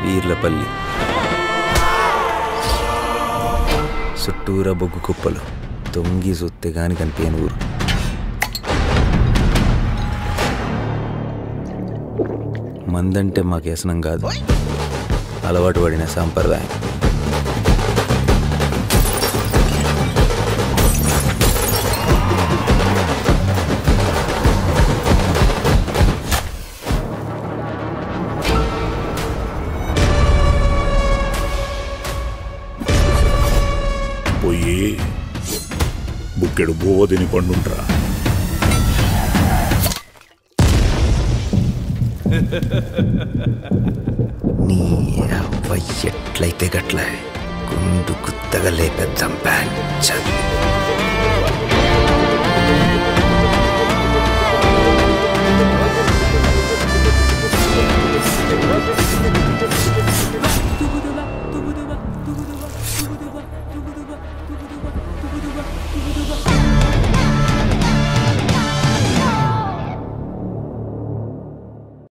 వీర్లపల్లి చుట్టూరా బొగ్గు కుప్పలు తొంగి సొత్తే గాని కనిపించని ఊరు మందంటే మాకు వ్యసనం కాదు అలవాటు పడిన సాంప్రదాయం పోయి బుక్కెడు బోధిని పండుంట్రా నీ అవ్వ ఎట్లయితే గట్ల గుండు గుత్తగా లేపేద్దాం ప్యాంచ్ Tubuduba, tubuduba, tubuduba, tubuduba, tubuduba, tubuduba, tubuduba,